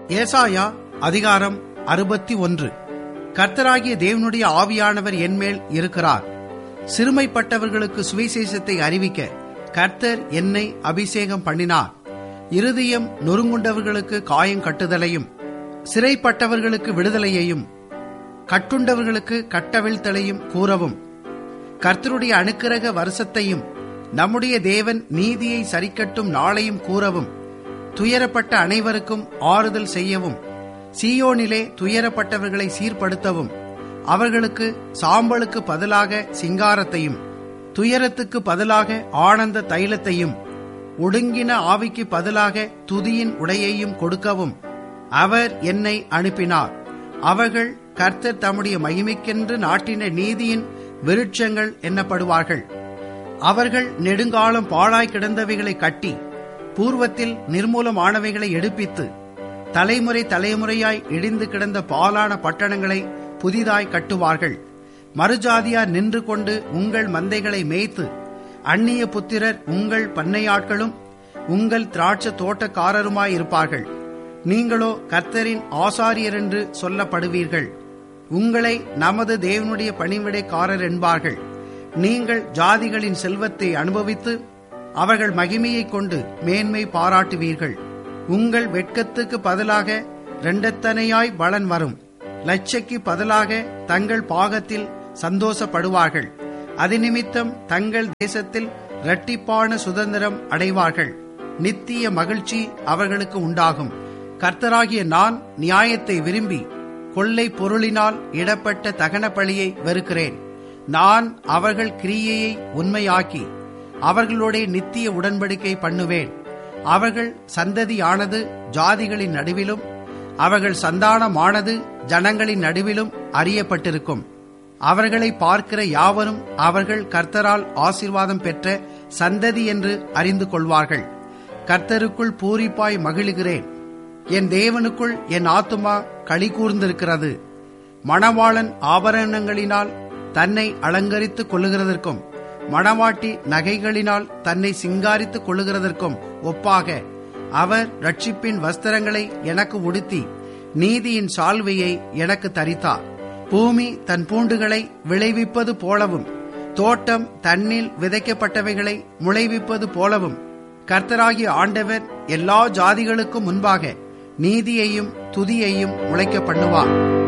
ஏசாயா அதிகாரம் அறுபத்தி ஒன்று கர்த்தராகிய தேவனுடைய ஆவியானவர் என்மேல் இருக்கிறார் சிறுமைப்பட்டவர்களுக்கு சுவிசேஷத்தை அறிவிக்க கர்த்தர் என்னை அபிஷேகம் பண்ணினார் இருதயம் நொறுங்குண்டவர்களுக்கு காயம் கட்டுதலையும் சிறைப்பட்டவர்களுக்கு விடுதலையையும் கட்டுண்டவர்களுக்கு கட்டவிழ்த்தலையும் கூறவும் கர்த்தருடைய அனுக்கிரக வருஷத்தையும் நம்முடைய தேவன் நீதியை சரிக்கட்டும் நாளையும் கூறவும் துயரப்பட்ட அனைவருக்கும் ஆறுதல் செய்யவும் சீயோனிலே துயரப்பட்டவர்களை சீர்படுத்தவும் அவர்களுக்கு சாம்பலுக்கு பதிலாக சிங்காரத்தையும் துயரத்துக்கு பதிலாக ஆனந்த தைலத்தையும் ஒடுங்கின ஆவிக்கு பதிலாக துதியின் உடையையும் கொடுக்கவும் அவர் என்னை அனுப்பினார் அவர்கள் கர்த்தர் தம்முடைய மகிமைக்கென்று நாட்டின நீதியின் விருட்சங்கள் எண்ணப்படுவார்கள் அவர்கள் நெடுங்காலம் பாழாய் கிடந்தவைகளை கட்டி பூர்வத்தில் நிர்மூலமானவைகளை எடுப்பித்து தலைமுறை தலைமுறையாய் இடிந்து கிடந்த பாலான பட்டணங்களை புதிதாய் கட்டுவார்கள் மறுஜாதியார் நின்று கொண்டு உங்கள் மந்தைகளை மேய்த்து அந்நிய புத்திரர் உங்கள் பண்ணையாட்களும் உங்கள் திராட்சை தோட்டக்காரருமாயிருப்பார்கள் நீங்களோ கர்த்தரின் ஆசாரியர் என்று சொல்லப்படுவீர்கள் உங்களை நமது தேவனுடைய பணிவிடைக்காரர் என்பார்கள் நீங்கள் ஜாதிகளின் செல்வத்தை அனுபவித்து அவர்கள் மகிமையைக் கொண்டு மேன்மை பாராட்டுவீர்கள் உங்கள் வெட்கத்துக்கு பதிலாக இரண்டத்தனையாய் பலன் வரும் லட்சைக்கு பதிலாக தங்கள் பாகத்தில் சந்தோஷப்படுவார்கள் அது நிமித்தம் தங்கள் தேசத்தில் இரட்டிப்பான சுதந்திரம் அடைவார்கள் நித்திய மகிழ்ச்சி அவர்களுக்கு உண்டாகும் கர்த்தராகிய நான் நியாயத்தை விரும்பி கொள்ளை பொருளினால் இடப்பட்ட தகன பழியை வெறுக்கிறேன் நான் அவர்கள் கிரியையை உண்மையாக்கி அவர்களுடைய நித்திய உடன்படிக்கை பண்ணுவேன் அவர்கள் சந்ததியானது ஜாதிகளின் நடுவிலும் அவர்கள் சந்தானமானது ஜனங்களின் நடுவிலும் அறியப்பட்டிருக்கும் அவர்களை பார்க்கிற யாவரும் அவர்கள் கர்த்தரால் ஆசீர்வாதம் பெற்ற சந்ததி என்று அறிந்து கொள்வார்கள் கர்த்தருக்குள் பூரிப்பாய் மகிழுகிறேன் என் தேவனுக்குள் என் ஆத்துமா களி கூர்ந்திருக்கிறது மணவாளன் ஆபரணங்களினால் தன்னை அலங்கரித்துக் கொள்ளுகிறதற்கும் மணவாட்டி நகைகளினால் தன்னை சிங்காரித்துக் கொள்ளுகிறதற்கும் ஒப்பாக அவர் ரட்சிப்பின் வஸ்திரங்களை எனக்கு உடுத்தி நீதியின் சால்வையை எனக்கு தரித்தார் பூமி தன் பூண்டுகளை விளைவிப்பது போலவும் தோட்டம் தன்னில் விதைக்கப்பட்டவைகளை முளைவிப்பது போலவும் கர்த்தராகிய ஆண்டவர் எல்லா ஜாதிகளுக்கும் முன்பாக நீதியையும் துதியையும் முளைக்க பண்ணுவார்